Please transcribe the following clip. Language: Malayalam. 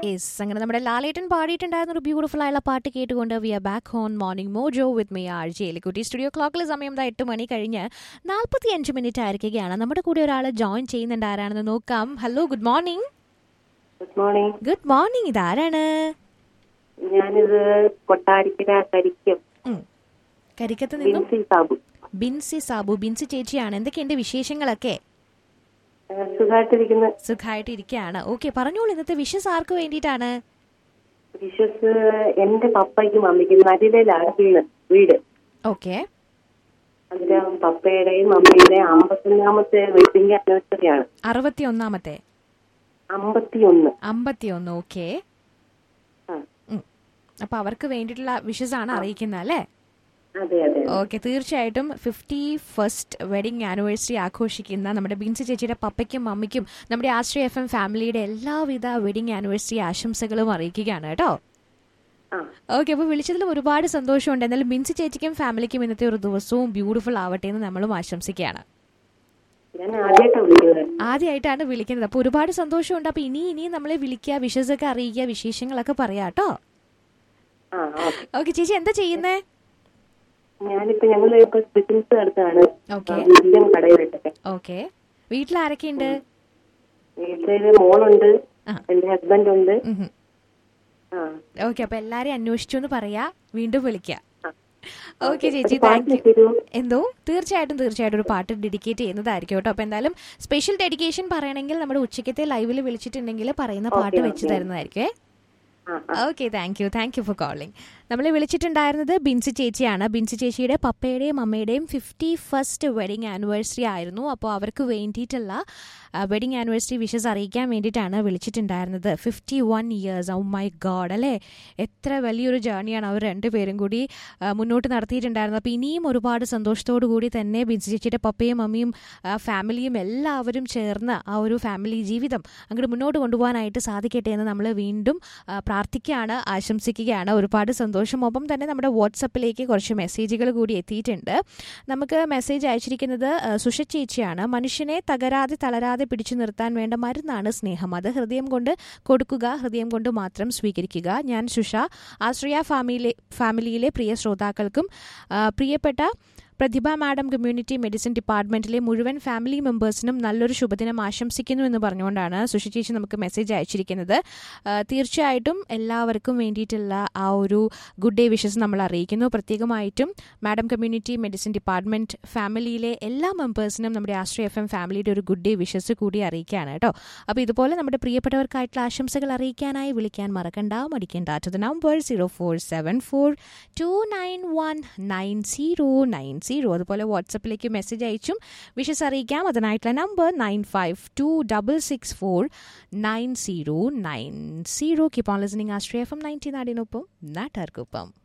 യെസ് അങ്ങനെ നമ്മുടെ ലാലേട്ടൻ പാടിയിട്ടുണ്ടായിരുന്ന ഒരു ബ്യൂട്ടിഫുൾ ആയുള്ള പാട്ട് കേട്ടുകൊണ്ട് we are back on morning mojo with me R J എലിക്കുട്ടി സ്റ്റുഡിയോ ക്ലോക്കിലെ സമയം ദാ എട്ട് മണി കഴിഞ്ഞ് നാൽപ്പത്തി അഞ്ച് മിനിറ്റ് ആയിരിക്കുകയാണ് നമ്മുടെ കൂടെ ഒരാൾ ജോയിൻ ചെയ്യുന്നുണ്ട് ആരാണെന്ന് നോക്കാം hello good morning good morning good morning ഇതാരാണ് ഞാനിത് കൊട്ടാരിക്കര കരിക്കും ഉം. കരിക്കത്ത് നിന്നും ബിൻസി സാബു ബിൻസി സാബു ബിൻസി ചേച്ചിയാണ് എന്തൊക്കെയുണ്ട് വിശേഷങ്ങളൊക്കെ ഏഹ് സുഖമായിട്ടിരിക്കുന്ന സുഖമായിട്ട് ഇരിക്കുകയാണ് ഓക്കെ പറഞ്ഞോളൂ ഇന്നത്തെ വിഷസ് ആർക്ക് വേണ്ടിയിട്ടാണ് വിശ്വസ് എന്റെ പപ്പയ്ക്കും മമ്മിക്കും നരിലയിലാണ് വീട് വീട് ഓക്കെ അന്നേരം പപ്പയുടെയും മമ്മിയുടെയും അമ്പത്തൊന്നാമത്തെ വെഡിങ് ആനിവേഴ്സറിയാണ് അറുപത്തി ഒന്നാമത്തെ അമ്പത്തിയൊന്ന് അമ്പത്തി ഒന്ന് ഓക്കെ ആ, അപ്പൊ അവർക്ക് വേണ്ടിയിട്ടുള്ള വിഷസ് ആണ് അറിയിക്കുന്നത് അല്ലേ അതെ അതെ ഓക്കെ തീർച്ചയായിട്ടും ഫിഫ്റ്റി ഫസ്റ്റ് വെഡിങ് ആനിവേഴ്സറി ആഘോഷിക്കുന്ന നമ്മുടെ ബിൻസി ചേച്ചിയുടെ പപ്പയ്ക്കും മമ്മിക്കും നമ്മുടെ ആശ്രയ എഫ് എം ഫാമിലിയുടെ എല്ലാവിധ വെഡിങ് ആനിവേഴ്സറി ആശംസകളും അറിയിക്കുകയാണ് കേട്ടോ ആ ഓക്കെ അപ്പോൾ വിളിച്ചതിൽ ഒരുപാട് സന്തോഷമുണ്ട് എന്നാലും ബിൻസി ചേച്ചിക്കും ഫാമിലിക്കും ഇന്നത്തെ ഒരു ദിവസവും ബ്യൂട്ടിഫുൾ ആവട്ടെ എന്ന് നമ്മളും ആശംസിക്കുകയാണ് ഞാൻ ആദ്യമായിട്ടാണ് വിളിക്കുന്നത് ആദ്യമായിട്ടാണ് വിളിക്കുന്നത് അപ്പോൾ ഒരുപാട് സന്തോഷമുണ്ട് അപ്പോൾ ഇനി ഇനിയും നമ്മളെ വിളിക്കുക വിഷസ് ഒക്കെ അറിയിക്കുക വിശേഷങ്ങളൊക്കെ പറയാം കേട്ടോ ആ ഓക്കെ ഓക്കെ ചേച്ചി എന്താ ചെയ്യുന്നേ ഞാനിപ്പോ ഞങ്ങള് ഇപ്പൊ ബിസിനസ് നടത്താണ് ഓക്കെ വില്യം കടയിലിട്ടൊക്കെ ഓക്കെ വീട്ടിൽ ആരൊക്കെയുണ്ട് വീട്ടില് മോളുണ്ട് ആ. എന്റെ ഹസ്ബൻഡ് ഉണ്ട് ഉം. ആ ഓക്കെ അപ്പൊ എല്ലാരെയും അന്വേഷിച്ചു എന്ന് പറയാ വീണ്ടും വിളിക്കാം ആ. ഓക്കെ ചേച്ചി ഒരു പാട്ട് താങ്ക് യു തരുമോ? എന്തോ തീർച്ചയായിട്ടും തീർച്ചയായിട്ടും ഒരു പാട്ട് ഡെഡിക്കേറ്റ് ചെയ്യുന്നതായിരിക്കും കേട്ടോ അപ്പൊ എന്തായാലും സ്പെഷ്യൽ ഡെഡിക്കേഷൻ പറയണമെങ്കിൽ നമ്മുടെ ഉച്ചക്കത്തെ ലൈവിൽ വിളിച്ചിട്ടുണ്ടെങ്കിൽ പറയുന്ന പാട്ട് ഓക്കെ, വെച്ച് ഓക്കെ. തരുന്നതായിരിക്കും ആ ആ okay thank you thank you for calling നമ്മളെ വിളിച്ചിട്ടുണ്ടായിരുന്നത് ബിൻസി ചേച്ചിയാണ് ബിൻസി ചേച്ചിയുടെ പപ്പയുടെയും അമ്മയുടെയും ഫിഫ്റ്റി ഫസ്റ്റ് വെഡിങ് ആനിവേഴ്സറി ആയിരുന്നു അപ്പോൾ അവർക്ക് വേണ്ടിയിട്ടുള്ള വെഡിങ് ആനിവേഴ്സറി വിഷസ് അറിയിക്കാൻ വേണ്ടിയിട്ടാണ് വിളിച്ചിട്ടുണ്ടായിരുന്നത് fifty one years oh my god അല്ലേ എത്ര വലിയൊരു ജേർണിയാണ് അവർ രണ്ടുപേരും കൂടി ആ, മുന്നോട്ട് നടത്തിയിട്ടുണ്ടായിരുന്നത് അപ്പോൾ ഇനിയും ഒരുപാട് സന്തോഷത്തോടു കൂടി തന്നെ ബിൻസി ചേച്ചിയുടെ പപ്പയും മമ്മിയും ആ, ഫാമിലിയും എല്ലാവരും ചേർന്ന് ആ ഒരു ഫാമിലി ജീവിതം അങ്ങോട്ട് മുന്നോട്ട് കൊണ്ടുപോകാനായിട്ട് സാധിക്കട്ടെ എന്ന് നമ്മൾ വീണ്ടും ആ, പ്രാർത്ഥിക്കുകയാണ് ആശംസിക്കുകയാണ് ഒരുപാട് സന്തോഷം ഒപ്പം തന്നെ നമ്മുടെ വാട്സപ്പിലേക്ക് കുറച്ച് മെസ്സേജുകൾ കൂടി എത്തിയിട്ടുണ്ട് നമുക്ക് മെസ്സേജ് അയച്ചിരിക്കുന്നത് ആ, സുഷ ചേച്ചിയാണ് മനുഷ്യനെ തകരാതെ തളരാതെ പിടിച്ചു നിർത്താൻ വേണ്ട മരുന്നാണ് സ്നേഹം അത് ഹൃദയം കൊണ്ട് കൊടുക്കുക ഹൃദയം കൊണ്ട് മാത്രം സ്വീകരിക്കുക ഞാൻ സുഷ ആശ്രയ ഫാമിലി ഫാമിലിയിലെ പ്രിയ ശ്രോതാക്കൾക്കും ആ, പ്രിയപ്പെട്ട പ്രതിഭ മാഡം കമ്മ്യൂണിറ്റി മെഡിസിൻ ഡിപ്പാർട്ട്മെന്റിലെ മുഴുവൻ ഫാമിലി മെമ്പേഴ്സിനും നല്ലൊരു ശുഭദിനം ആശംസിക്കുന്നു എന്ന് പറഞ്ഞുകൊണ്ടാണ് സുഷി ചേച്ചി നമുക്ക് മെസ്സേജ് അയച്ചിരിക്കുന്നത് ആ, തീർച്ചയായിട്ടും എല്ലാവർക്കും വേണ്ടിയിട്ടുള്ള ആ ഒരു ഗുഡ് ഡേ വിഷസ് നമ്മൾ അറിയിക്കുന്നു പ്രത്യേകമായിട്ടും മാഡം കമ്മ്യൂണിറ്റി മെഡിസിൻ ഡിപ്പാർട്ട്മെന്റ് ഫാമിലിയിലെ എല്ലാ മെമ്പേഴ്സിനും നമ്മുടെ ആശ്രയ എഫ് എം ഫാമിലിയുടെ ഒരു ഗുഡ് ഡേ വിഷസ് കൂടി അറിയിക്കുകയാണ് കേട്ടോ അപ്പോൾ ഇതുപോലെ നമ്മുടെ പ്രിയപ്പെട്ടവർക്കായിട്ടുള്ള ആശംസകൾ അറിയിക്കാനായി വിളിക്കാൻ മറക്കണ്ട മടിക്കേണ്ട to the number zero four seven four two nine one nine zero nine zero അതുപോലെ വാട്സപ്പിലേക്ക് മെസ്സേജ് അയച്ചും വിഷസ് അറിയിക്കാം അതിനായിട്ടുള്ള number nine five two double six four nine zero nine zero keep on listening Ashraya F M ninety നാടിനൊപ്പം നാട്ടാർക്കൊപ്പം